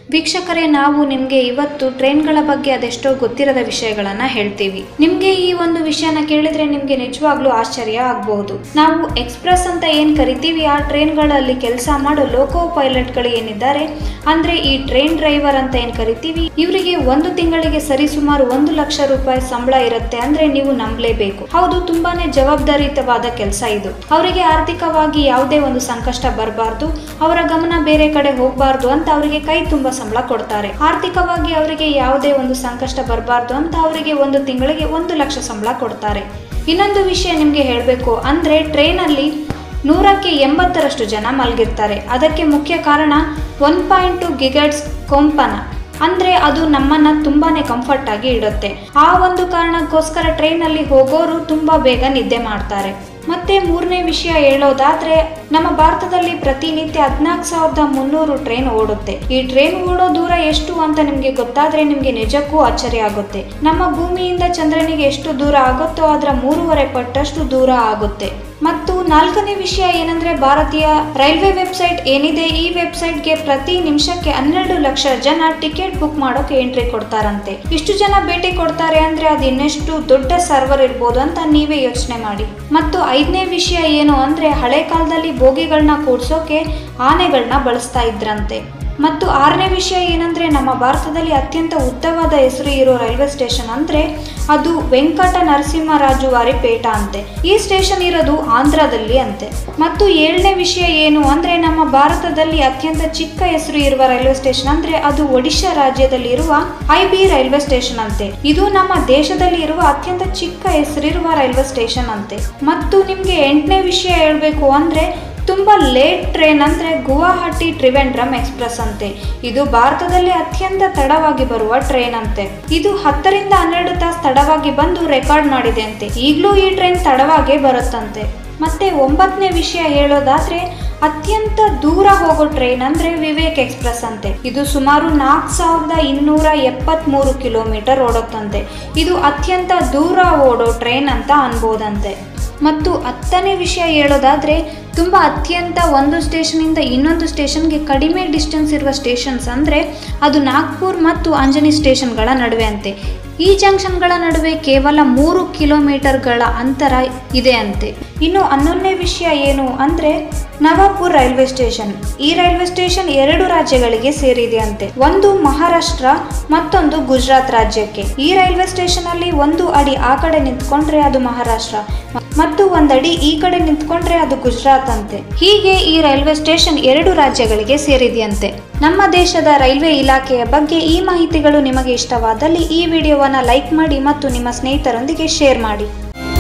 ವೀಕ್ಷಕರೇ ನಾವು ನಿಮಗೆ ಇವತ್ತು ಟ್ರೈನ್ಗಳ ಬಗ್ಗೆ ಅದೆಷ್ಟೋ ಗೊತ್ತಿರದ ವಿಷಯಗಳನ್ನ ಹೇಳ್ತೀವಿ ನಿಮ್ಗೆ ಈ ಒಂದು ವಿಷಯನ ಕೇಳಿದ್ರೆ ನಿಮ್ಗೆ ನಿಜವಾಗ್ಲೂ ಆಶ್ಚರ್ಯ ಆಗಬಹುದು ನಾವು ಎಕ್ಸ್ಪ್ರೆಸ್ ಅಂತ ಏನ್ ಕರಿತೀವಿ ಆ ಟ್ರೈನ್ಗಳಲ್ಲಿ ಕೆಲಸ ಮಾಡೋ ಲೋಕೋ ಪೈಲಟ್ಗಳು ಏನಿದ್ದಾರೆ ಅಂದ್ರೆ ಈ ಟ್ರೈನ್ ಡ್ರೈವರ್ ಅಂತ ಏನ್ ಕರಿತೀವಿ ಇವರಿಗೆ ಒಂದು ತಿಂಗಳಿಗೆ ಸರಿಸುಮಾರು ಒಂದು ಲಕ್ಷ ರೂಪಾಯಿ ಸಂಬಳ ಇರುತ್ತೆ ಅಂದ್ರೆ ನೀವು ನಂಬಲೇಬೇಕು ಹೌದು ತುಂಬಾನೇ ಜವಾಬ್ದಾರಿಯುತವಾದ ಕೆಲಸ ಇದು ಅವರಿಗೆ ಆರ್ಥಿಕವಾಗಿ ಯಾವುದೇ ಒಂದು ಸಂಕಷ್ಟ ಬರಬಾರ್ದು ಅವರ ಗಮನ ಬೇರೆ ಕಡೆ ಹೋಗಬಾರ್ದು ಅಂತ ಅವರಿಗೆ ಕೈ ತುಂಬಾ ಸಂಬಳ ಕೊಡ್ತಾರೆ ಆರ್ಥಿಕವಾಗಿ ಅವರಿಗೆ ಯಾವುದೇ ಒಂದು ಸಂಕಷ್ಟ ಬರಬಾರ್ದು ಅಂತ ಅವರಿಗೆ ಒಂದು ತಿಂಗಳಿಗೆ ಒಂದು ಲಕ್ಷ ಸಂಬಳ ಕೊಡ್ತಾರೆ ಇನ್ನೊಂದು ವಿಷಯ ನಿಮಗೆ ಹೇಳಬೇಕು ಅಂದ್ರೆ ಟ್ರೈನಲ್ಲಿ ನೂರಕ್ಕೆ ಎಂಬತ್ತರಷ್ಟು ಜನ ಮಲಗಿರ್ತಾರೆ ಅದಕ್ಕೆ ಮುಖ್ಯ ಕಾರಣ ಒನ್ ಪಾಯಿಂಟ್ ಟು ಗಿಗಟ್ಸ್ ಕೊಂಪನ ಅಂದ್ರೆ ಅದು ನಮ್ಮನ್ನ ತುಂಬಾನೇ ಕಂಫರ್ಟ್ ಆಗಿ ಇಡುತ್ತೆ ಆ ಒಂದು ಕಾರಣಕ್ಕೋಸ್ಕರ ಟ್ರೈನಲ್ಲಿ ಹೋಗೋರು ತುಂಬಾ ಬೇಗ ನಿದ್ದೆ ಮಾಡ್ತಾರೆ ಮತ್ತೆ ಮೂರನೇ ವಿಷಯ ಹೇಳೋದಾದ್ರೆ ನಮ್ಮ ಭಾರತದಲ್ಲಿ ಪ್ರತಿನಿತ್ಯ ಹದಿನಾಲ್ಕು ಸಾವಿರದ ಮುನ್ನೂರು ಟ್ರೈನ್ ಓಡುತ್ತೆ ಈ ಟ್ರೈನ್ ಓಡೋ ದೂರ ಎಷ್ಟು ಅಂತ ನಿಮ್ಗೆ ಗೊತ್ತಾದ್ರೆ ನಿಮ್ಗೆ ನಿಜಕ್ಕೂ ಆಶ್ಚರ್ಯ ಆಗುತ್ತೆ ನಮ್ಮ ಭೂಮಿಯಿಂದ ಚಂದ್ರನಿಗೆ ಎಷ್ಟು ದೂರ ಆಗುತ್ತೋ ಅದರ ಮೂರುವರೆ ಪಟ್ಟಷ್ಟು ದೂರ ಆಗುತ್ತೆ ಮತ್ತು ನಾಲ್ಕನೇ ವಿಷಯ ಏನಂದ್ರೆ ಭಾರತೀಯ ರೈಲ್ವೆ ವೆಬ್ಸೈಟ್ ಏನಿದೆ ಈ ವೆಬ್ಸೈಟ್ಗೆ ಪ್ರತಿ ನಿಮಿಷಕ್ಕೆ ಹನ್ನೆರಡು ಲಕ್ಷ ಜನ ಟಿಕೆಟ್ ಬುಕ್ ಮಾಡೋಕೆ ಎಂಟ್ರಿ ಕೊಡ್ತಾರಂತೆ ಇಷ್ಟು ಜನ ಭೇಟಿ ಕೊಡ್ತಾರೆ ಅಂದ್ರೆ ಅದು ಇನ್ನೆಷ್ಟು ದೊಡ್ಡ ಸರ್ವರ್ ಇರ್ಬೋದು ಅಂತ ನೀವೇ ಯೋಚನೆ ಮಾಡಿ ಮತ್ತು ಐದನೇ ವಿಷಯ ಏನು ಅಂದ್ರೆ ಹಳೆ ಕಾಲದಲ್ಲಿ ಬೋಗಿಗಳನ್ನ ಕೂಡ್ಸೋಕೆ ಆನೆಗಳನ್ನ ಬಳಸ್ತಾ ಇದ್ರಂತೆ ಮತ್ತು ಆರನೇ ವಿಷಯ ಏನಂದ್ರೆ ನಮ್ಮ ಭಾರತದಲ್ಲಿ ಅತ್ಯಂತ ಉದ್ದವಾದ ಹೆಸರು ಇರೋ ರೈಲ್ವೆ ಸ್ಟೇಷನ್ ಅಂದ್ರೆ ಅದು ವೆಂಕಟ ನರಸಿಂಹರಾಜುವಾರಿ ಪೇಟ ಅಂತೆ ಈ ಸ್ಟೇಷನ್ ಇರೋದು ಆಂಧ್ರದಲ್ಲಿ ಅಂತೆ ಮತ್ತು ಏಳನೇ ವಿಷಯ ಏನು ಅಂದ್ರೆ ನಮ್ಮ ಭಾರತದಲ್ಲಿ ಅತ್ಯಂತ ಚಿಕ್ಕ ಹೆಸರು ಇರುವ ರೈಲ್ವೆ ಸ್ಟೇಷನ್ ಅಂದ್ರೆ ಅದು ಒಡಿಶಾ ರಾಜ್ಯದಲ್ಲಿ ಇರುವ ಐ ಬಿ ರೈಲ್ವೆ ಸ್ಟೇಷನ್ ಅಂತೆ ಇದು ನಮ್ಮ ದೇಶದಲ್ಲಿ ಇರುವ ಅತ್ಯಂತ ಚಿಕ್ಕ ಹೆಸರಿರುವ ರೈಲ್ವೆ ಸ್ಟೇಷನ್ ಅಂತೆ ಮತ್ತು ನಿಮ್ಗೆ ಎಂಟನೇ ವಿಷಯ ಹೇಳ್ಬೇಕು ಅಂದ್ರೆ ತುಂಬಾ ಲೇಟ್ ಟ್ರೈನ್ ಅಂದ್ರೆ ಗುವಾಹಟಿ ತ್ರಿವೆಂಡ್ರಮ್ ಎಕ್ಸ್ಪ್ರೆಸ್ ಅಂತೆ ಇದು ಭಾರತದಲ್ಲಿ ಅತ್ಯಂತ ತಡವಾಗಿ ಬರುವ ಟ್ರೈನ್ ಅಂತೆ ಇದು ಹತ್ತರಿಂದ ಹನ್ನೆರಡು ತಾಸು ತಡವಾಗಿ ಬಂದು ರೆಕಾರ್ಡ್ ಮಾಡಿದೆ ಅಂತೆ ಈಗಲೂ ಈ ಟ್ರೈನ್ ತಡವಾಗೇ ಬರುತ್ತಂತೆ ಮತ್ತೆ ಒಂಬತ್ತನೇ ವಿಷಯ ಹೇಳೋದಾದ್ರೆ ಅತ್ಯಂತ ದೂರ ಹೋಗೋ ಟ್ರೈನ್ ಅಂದ್ರೆ ವಿವೇಕ್ ಎಕ್ಸ್ಪ್ರೆಸ್ ಅಂತೆ ಇದು ಸುಮಾರು ನಾಲ್ಕು ಸಾವಿರದ ಇನ್ನೂರ ಎಪ್ಪತ್ಮೂರು ಕಿಲೋಮೀಟರ್ ಓಡುತ್ತಂತೆ ಇದು ಅತ್ಯಂತ ದೂರ ಓಡೋ ಟ್ರೈನ್ ಅಂತ ಅನ್ಬೋದಂತೆ ಮತ್ತು ಹತ್ತನೇ ವಿಷಯ ಹೇಳೋದಾದ್ರೆ ತುಂಬ ಅತ್ಯಂತ ಒಂದು ಸ್ಟೇಷನಿಂದ ಇನ್ನೊಂದು ಸ್ಟೇಷನ್ಗೆ ಕಡಿಮೆ ಡಿಸ್ಟೆನ್ಸ್ ಇರುವ ಸ್ಟೇಷನ್ಸ್ ಅಂದರೆ ಅದು ನಾಗ್ಪುರ್ ಮತ್ತು ಅಂಜನಿ ಸ್ಟೇಷನ್ಗಳ ನಡುವೆ ಅಂತೆ ಈ ಜಂಕ್ಷನ್ಗಳ ನಡುವೆ ಕೇವಲ ಮೂರು ಕಿಲೋಮೀಟರ್ಗಳ ಅಂತರ ಇದೆ ಅಂತೆ ಇನ್ನು ಹನ್ನೊಂದನೇ ವಿಷಯ ಏನು ಅಂದರೆ ನವಾಪುರ್ ರೈಲ್ವೆ ಸ್ಟೇಷನ್ ಈ ರೈಲ್ವೆ ಸ್ಟೇಷನ್ ಎರಡು ರಾಜ್ಯಗಳಿಗೆ ಸೇರಿದೆ ಅಂತೆ ಒಂದು ಮಹಾರಾಷ್ಟ್ರ ಮತ್ತೊಂದು ಗುಜರಾತ್ ರಾಜ್ಯಕ್ಕೆ ಈ ರೈಲ್ವೆ ಸ್ಟೇಷನ್ ಅಲ್ಲಿ ಒಂದು ಅಡಿ ಆ ಕಡೆ ನಿಂತ್ಕೊಂಡ್ರೆ ಅದು ಮಹಾರಾಷ್ಟ್ರ ಮತ್ತು ಒಂದಡಿ ಈ ಕಡೆ ನಿಂತ್ಕೊಂಡ್ರೆ ಅದು ಗುಜರಾತ್ ಅಂತೆ ಹೀಗೆ ಈ ರೈಲ್ವೆ ಸ್ಟೇಷನ್ ಎರಡು ರಾಜ್ಯಗಳಿಗೆ ಸೇರಿದೆಯಂತೆ ನಮ್ಮ ದೇಶದ ರೈಲ್ವೆ ಇಲಾಖೆಯ ಬಗ್ಗೆ ಈ ಮಾಹಿತಿಗಳು ನಿಮಗೆ ಇಷ್ಟವಾದಲ್ಲಿ ಈ ವಿಡಿಯೋವನ್ನ ಲೈಕ್ ಮಾಡಿ ಮತ್ತು ನಿಮ್ಮ ಸ್ನೇಹಿತರೊಂದಿಗೆ ಶೇರ್ ಮಾಡಿ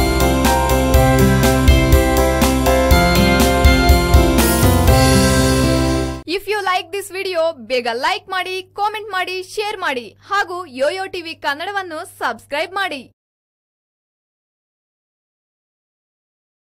if you like this video ಬೇಗ ಲೈಕ್ ಮಾಡಿ ಕಾಮೆಂಟ್ ಮಾಡಿ ಶೇರ್ ಮಾಡಿ ಹಾಗೂ ಯೋಯೋ ಟಿವಿ ಕನ್ನಡವನ್ನು ಸಬ್ಸ್ಕ್ರೈಬ್ ಮಾಡಿ